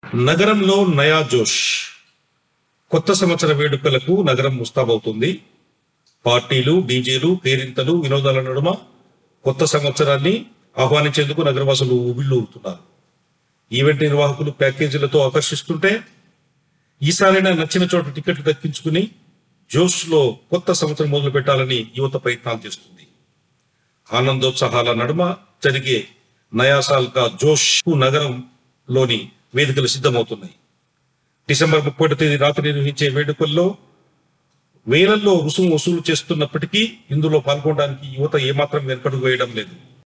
నగరంలో నయా జోష్ కొత్త సంవత్సర వేడుకలకు నగరం ముస్తాబవుతుంది పార్టీలు డీజేలు కేరింతలు వినోదాల నడుమ కొత్త సంవత్సరాన్ని ఆహ్వానించేందుకు నగరవాసులు ఉబిళ్ళూరుతున్నారు ఈవెంట్ నిర్వాహకులు ప్యాకేజీలతో ఆకర్షిస్తుంటే ఈసారైనా నచ్చిన చోట టికెట్లు దక్కించుకుని జోష్లో కొత్త సంవత్సరం మొదలు పెట్టాలని యువత ప్రయత్నాలు చేస్తుంది ఆనందోత్సాహాల నడుమ జరిగే నయాసాల్ కా జోష్ నగరంలోని వేదికలు సిద్ధమవుతున్నాయి డిసెంబర్ ముప్పై తేదీ రాత్రి నిర్వహించే వేడుకల్లో వేలల్లో రుసుము వసూలు చేస్తున్నప్పటికీ ఇందులో పాల్గొనడానికి యువత ఏమాత్రం వెనకడుగు వేయడం లేదు